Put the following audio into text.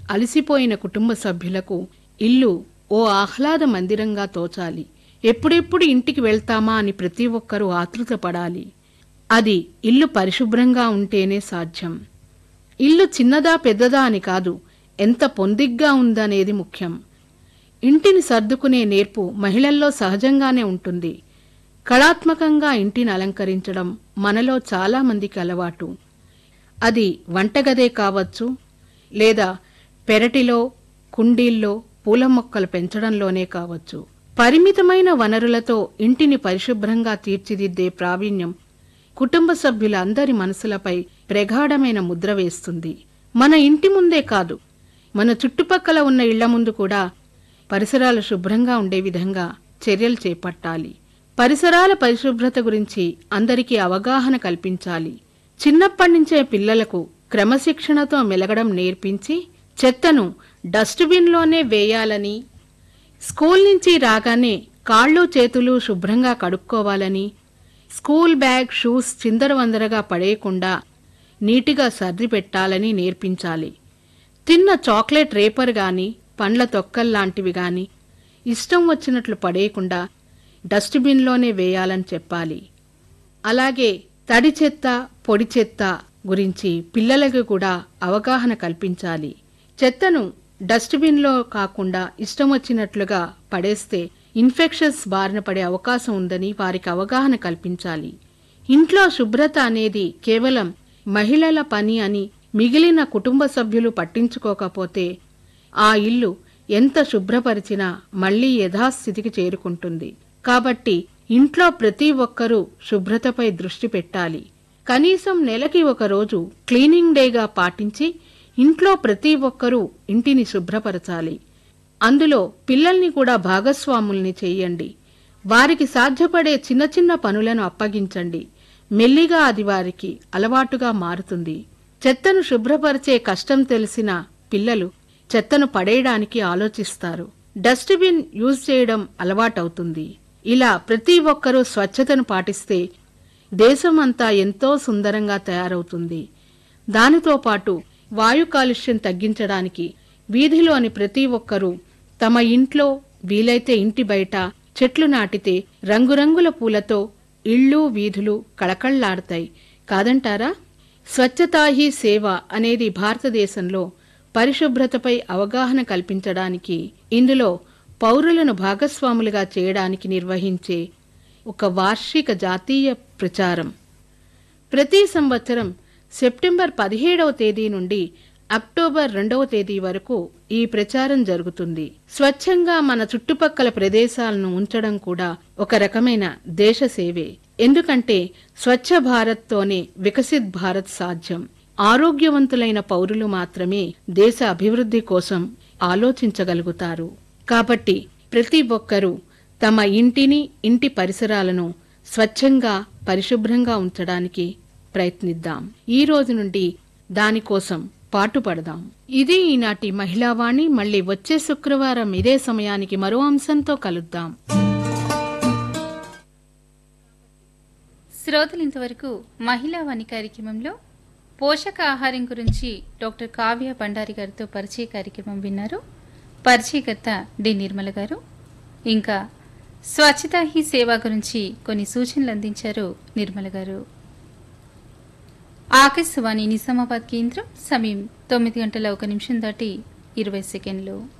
అలసిపోయిన కుటుంబ సభ్యులకు ఇల్లు ఓ ఆహ్లాద మందిరంగా తోచాలి ఎప్పుడెప్పుడు ఇంటికి వెళ్తామా అని ప్రతి ఒక్కరూ ఆతృత పడాలి అది ఇల్లు పరిశుభ్రంగా ఉంటేనే సాధ్యం ఇల్లు చిన్నదా పెద్దదా అని కాదు ఎంత పొందిగ్గా ఉందనేది ముఖ్యం ఇంటిని సర్దుకునే నేర్పు మహిళల్లో సహజంగానే ఉంటుంది కళాత్మకంగా ఇంటిని అలంకరించడం మనలో చాలా మందికి అలవాటు అది వంటగదే కావచ్చు లేదా పెరటిలో కుండీల్లో పూల మొక్కలు పెంచడంలోనే కావచ్చు పరిమితమైన వనరులతో ఇంటిని పరిశుభ్రంగా తీర్చిదిద్దే ప్రావీణ్యం కుటుంబ సభ్యుల అందరి మనసులపై ప్రగాఢమైన ముద్ర వేస్తుంది మన ఇంటి ముందే కాదు మన చుట్టుపక్కల ఉన్న ఇళ్ల ముందు కూడా పరిసరాలు శుభ్రంగా ఉండే విధంగా చర్యలు చేపట్టాలి పరిసరాల పరిశుభ్రత గురించి అందరికీ అవగాహన కల్పించాలి చిన్నప్పటి నుంచే పిల్లలకు క్రమశిక్షణతో మెలగడం నేర్పించి చెత్తను డస్ట్బిన్లోనే వేయాలని స్కూల్ నుంచి రాగానే కాళ్ళు చేతులు శుభ్రంగా కడుక్కోవాలని స్కూల్ బ్యాగ్ షూస్ చిందరవందరగా పడేయకుండా నీటిగా సర్ది పెట్టాలని నేర్పించాలి తిన్న చాక్లెట్ రేపర్ గాని పండ్ల తొక్కల్లాంటివి గాని ఇష్టం వచ్చినట్లు పడేయకుండా డస్ట్బిన్లోనే వేయాలని చెప్పాలి అలాగే తడి చెత్త పొడి చెత్త గురించి పిల్లలకు కూడా అవగాహన కల్పించాలి చెత్తను డస్ట్బిన్లో కాకుండా ఇష్టం వచ్చినట్లుగా పడేస్తే ఇన్ఫెక్షన్స్ బారిన పడే అవకాశం ఉందని వారికి అవగాహన కల్పించాలి ఇంట్లో శుభ్రత అనేది కేవలం మహిళల పని అని మిగిలిన కుటుంబ సభ్యులు పట్టించుకోకపోతే ఆ ఇల్లు ఎంత శుభ్రపరిచినా మళ్లీ యథాస్థితికి చేరుకుంటుంది కాబట్టి ఇంట్లో ప్రతి ఒక్కరూ శుభ్రతపై దృష్టి పెట్టాలి కనీసం నెలకి ఒక రోజు క్లీనింగ్ డేగా పాటించి ఇంట్లో ప్రతి ఒక్కరూ ఇంటిని శుభ్రపరచాలి అందులో పిల్లల్ని కూడా భాగస్వాముల్ని చెయ్యండి వారికి సాధ్యపడే చిన్న చిన్న పనులను అప్పగించండి మెల్లిగా అది వారికి అలవాటుగా మారుతుంది చెత్తను శుభ్రపరిచే కష్టం తెలిసిన పిల్లలు చెత్తను పడేయడానికి ఆలోచిస్తారు డస్ట్బిన్ యూజ్ చేయడం అలవాటవుతుంది ఇలా ప్రతి ఒక్కరూ స్వచ్ఛతను పాటిస్తే దేశమంతా ఎంతో సుందరంగా తయారవుతుంది దానితో పాటు వాయు కాలుష్యం తగ్గించడానికి వీధిలోని ప్రతి ఒక్కరూ తమ ఇంట్లో వీలైతే ఇంటి బయట చెట్లు నాటితే రంగురంగుల పూలతో ఇళ్ళు వీధులు కళకళ్లాడతాయి కాదంటారా స్వచ్ఛతా హీ సేవ అనేది భారతదేశంలో పరిశుభ్రతపై అవగాహన కల్పించడానికి ఇందులో పౌరులను భాగస్వాములుగా చేయడానికి నిర్వహించే ఒక వార్షిక జాతీయ ప్రచారం ప్రతి సంవత్సరం సెప్టెంబర్ పదిహేడవ తేదీ నుండి అక్టోబర్ రెండవ తేదీ వరకు ఈ ప్రచారం జరుగుతుంది స్వచ్ఛంగా మన చుట్టుపక్కల ప్రదేశాలను ఉంచడం కూడా ఒక రకమైన దేశ సేవే ఎందుకంటే స్వచ్ఛ భారత్తోనే వికసిత్ భారత్ సాధ్యం ఆరోగ్యవంతులైన పౌరులు మాత్రమే దేశ అభివృద్ధి కోసం ఆలోచించగలుగుతారు కాబట్టి ప్రతి ఒక్కరూ తమ ఇంటిని ఇంటి పరిసరాలను స్వచ్ఛంగా పరిశుభ్రంగా ఉంచడానికి ప్రయత్నిద్దాం ఈ రోజు నుండి దానికోసం పాటుపడదాం ఇది ఈనాటి మహిళావాణి మళ్ళీ వచ్చే శుక్రవారం ఇదే సమయానికి మరో అంశంతో కలుద్దాం శ్రోతలు ఇంతవరకు మహిళా వాణి కార్యక్రమంలో పోషకాహారం గురించి డాక్టర్ కావ్య భండారి గారితో పరిచయ కార్యక్రమం విన్నారు పరిచయకర్త డి నిర్మల గారు ఇంకా స్వచ్ఛతా హీ సేవ గురించి కొన్ని సూచనలు అందించారు నిర్మల గారు ఆకాశవాణి నిజామాబాద్ కేంద్రం సమయం తొమ్మిది గంటల ఒక నిమిషం దాటి ఇరవై సెకండ్లు